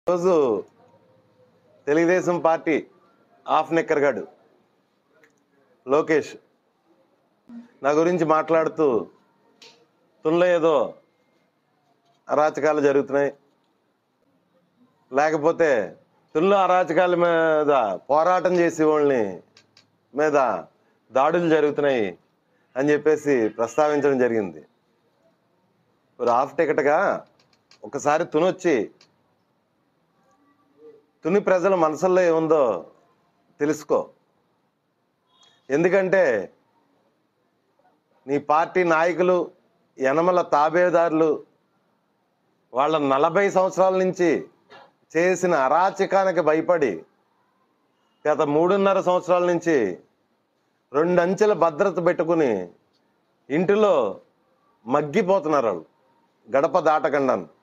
రోజు Telugudesam party of నెక్కర్గాడు లోకేష్ నా గురించి మాట్లాడుతూ తుల్లో ఏదో అరాచకాలు జరుగుతున్నాయి లేకపోతే తుల్లో అరాచకాల మీద పోరాటం చేసే వాళ్ళని మీద దాడులు జరుగుతున్నాయి అని చెప్పేసి ప్రస్తావించడం జరిగింది ஒரு హాఫ్ టికెట్గా ఒకసారి తునొచ్చి తుని ప్రజల మనసుల్లో ఏముందో తెలుసుకో ఎందుకంటే నీ పార్టీ నాయకులు యనమల తాబేదారులు వాళ్ళ నలభై సంవత్సరాల నుంచి చేసిన అరాచకానికి భయపడి గత మూడున్నర సంవత్సరాల నుంచి రెండు అంచెల భద్రత పెట్టుకుని ఇంటిలో మగ్గిపోతున్నారు వాళ్ళు గడప దాటకుండా